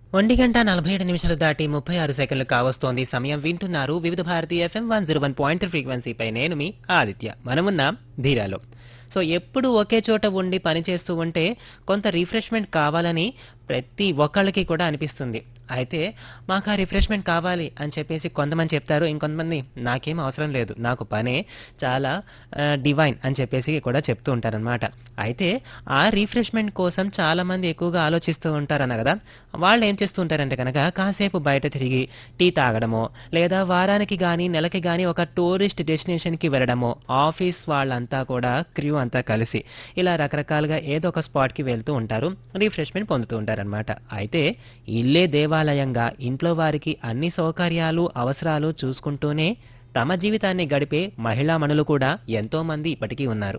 ఒంటి గంట నలభై ఏడు నిమిషాలు దాటి ముప్పై ఆరు సెకండ్లు కావస్తోంది సమయం వింటున్నారు Vividh Bharati FM one zero one point ఫ్రీక్వెన్సీపై నేను మీ ఆదిత్య మనమున్నాం ధీరాలో సో ఎప్పుడు ఒకే చోట ఉండి పనిచేస్తూ ఉంటే కొంత రిఫ్రెష్మెంట్ కావాలని ప్రతి ఒక్కళ్ళకి కూడా అనిపిస్తుంది అయితే మాకు ఆ రిఫ్రెష్మెంట్ కావాలి అని చెప్పేసి కొంతమంది చెప్తారు ఇంకొంతమంది నాకేం అవసరం లేదు నాకు పనే చాలా డివైన్ అని చెప్పేసి కూడా చెప్తూ ఉంటారనమాట అయితే ఆ రిఫ్రెష్మెంట్ కోసం చాలామంది ఎక్కువగా ఆలోచిస్తూ ఉంటారన్న కదా వాళ్ళు ఏం చేస్తూ ఉంటారంటే కనుక కాసేపు బయట తిరిగి టీ తాగడమో లేదా వారానికి కానీ నెలకి కానీ ఒక టూరిస్ట్ డెస్టినేషన్కి వెళ్ళడమో ఆఫీస్ వాళ్ళంతా కూడా క్రూ అంతా కలిసి ఇలా రకరకాలుగా ఏదో ఒక స్పాట్కి వెళ్తూ ఉంటారు రిఫ్రెష్మెంట్ పొందుతూ ఉంటారనమాట అయితే ఇల్లే దేవాలయంగా ఇంట్లో వారికి అన్ని సౌకర్యాలు అవసరాలు చూసుకుంటూనే తమ జీవితాన్ని గడిపే మహిళా మనులు కూడా ఎంతో మంది ఇప్పటికీ ఉన్నారు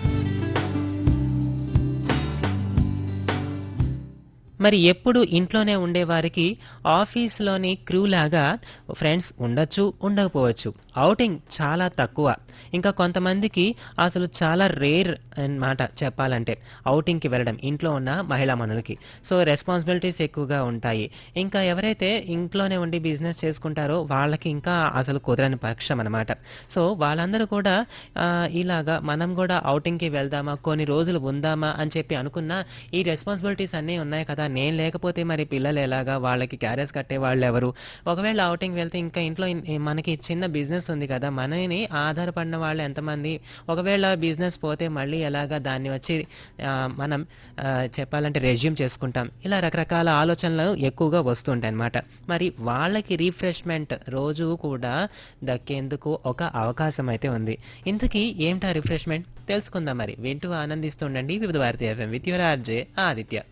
మరి ఎప్పుడు ఇంట్లోనే ఉండేవారికి ఆఫీస్లోని క్రూ లాగా ఫ్రెండ్స్ ఉండొచ్చు ఉండకపోవచ్చు అవుటింగ్ చాలా తక్కువ ఇంకా కొంతమందికి అసలు చాలా రేర్ అన్నమాట చెప్పాలంటే అవుటింగ్కి వెళ్ళడం ఇంట్లో ఉన్న మహిళా మనులకి సో రెస్పాన్సిబిలిటీస్ ఎక్కువగా ఉంటాయి ఇంకా ఎవరైతే ఇంట్లోనే ఉండి బిజినెస్ చేసుకుంటారో వాళ్ళకి ఇంకా అసలు కుదరని పక్షం అనమాట సో వాళ్ళందరూ కూడా ఆ, ఇలాగా మనం కూడా అవుటింగ్కి వెళ్దామా కొన్ని రోజులు ఉందామా అని చెప్పి అనుకున్నా ఈ రెస్పాన్సిబిలిటీస్ అన్నీ ఉన్నాయి కదా నేను లేకపోతే మరి పిల్లలు ఎలాగా వాళ్ళకి క్యారెస్ కట్టే వాళ్ళు ఎవరు ఒకవేళ అవుటింగ్ వెళ్తే ఇంకా ఇంట్లో ఇన్- మనకి చిన్న బిజినెస్ ఉంది కదా మనని ఆధారపడిన వాళ్ళు ఎంతమంది ఒకవేళ బిజినెస్ పోతే మళ్ళీ ఎలాగా దాన్ని వచ్చి ఆ, మనం ఆ, చెప్పాలంటే రెజ్యూమ్ చేసుకుంటాం ఇలా రకరకాల ఆలోచనలు ఎక్కువగా వస్తుంటాయి అన్నమాట మరి వాళ్ళకి రీఫ్రెష్మెంట్ రోజు కూడా దక్కేందుకు ఒక అవకాశం అయితే ఉంది ఇంతకీ ఏమిటా రిఫ్రెష్మెంట్ తెలుసుకుందాం మరి వింటూ ఆనందిస్తూ ఉండండి Vividh Bharatiya FM with your RJ Aditya